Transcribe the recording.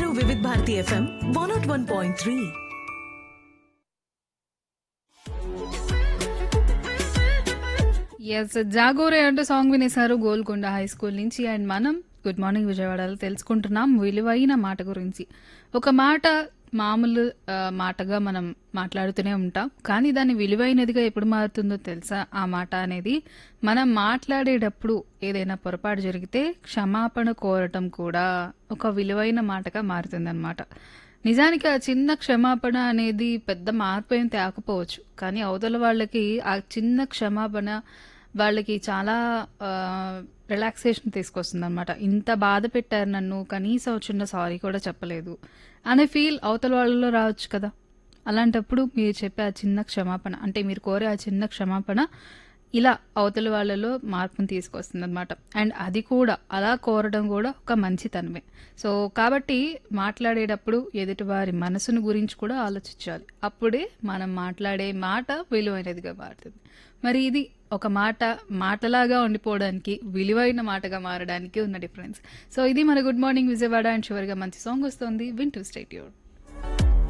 వింటున్నారు Vividh Bharati FM one nought one point three ఎస్ జాగోరే అంటూ సాంగ్ వినేశారు గోల్కొండ హై స్కూల్ నుంచి అండ్ మనం గుడ్ మార్నింగ్ విజయవాడలో తెలుసుకుంటున్నాం విలువైన మాట గురించి ఒక మాట మామూలు ఆ, మాటగా మనం మాట్లాడుతూనే ఉంటాం కానీ దాన్ని విలువైనదిగా ఎప్పుడు మారుతుందో తెలుసా ఆ మాట అనేది మనం మాట్లాడేటప్పుడు ఏదైనా పొరపాటు జరిగితే క్షమాపణ కోరటం కూడా ఒక విలువైన మాటగా మారుతుందన్నమాట నిజానికి ఆ చిన్న క్షమాపణ అనేది పెద్ద మార్పు ఏం తేకపోవచ్చు కానీ అవతల వాళ్ళకి ఆ చిన్న క్షమాపణ వాళ్ళకి చాలా రిలాక్సేషన్ తీసుకొస్తుంది అనమాట ఇంత బాధ పెట్టారు నన్ను కనీసం ఒక చిన్న సారీ కూడా చెప్పలేదు అనే ఫీల్ అవతల వాళ్ళలో రావచ్చు కదా అలాంటప్పుడు మీరు చెప్పే ఆ చిన్న క్షమాపణ అంటే మీరు కోరే ఆ చిన్న క్షమాపణ ఇలా అవతల వాళ్ళలో మార్పును తీసుకొస్తుంది అనమాట అండ్ అది కూడా అలా కోరడం కూడా ఒక మంచితనమే సో కాబట్టి మాట్లాడేటప్పుడు ఎదుటివారి మనసును గురించి కూడా ఆలోచించాలి అప్పుడే మనం మాట్లాడే మాట విలువైనదిగా మారుతుంది మరి ఇది ఒక మాట మాటలాగా ఉండిపోవడానికి విలువైన మాటగా మారడానికి ఉన్న డిఫరెన్స్ సో ఇది మన గుడ్ మార్నింగ్ విజయవాడ అండ్ చివరిగా మంచి సాంగ్ వస్తుంది వింటూ స్టేట్యూడ్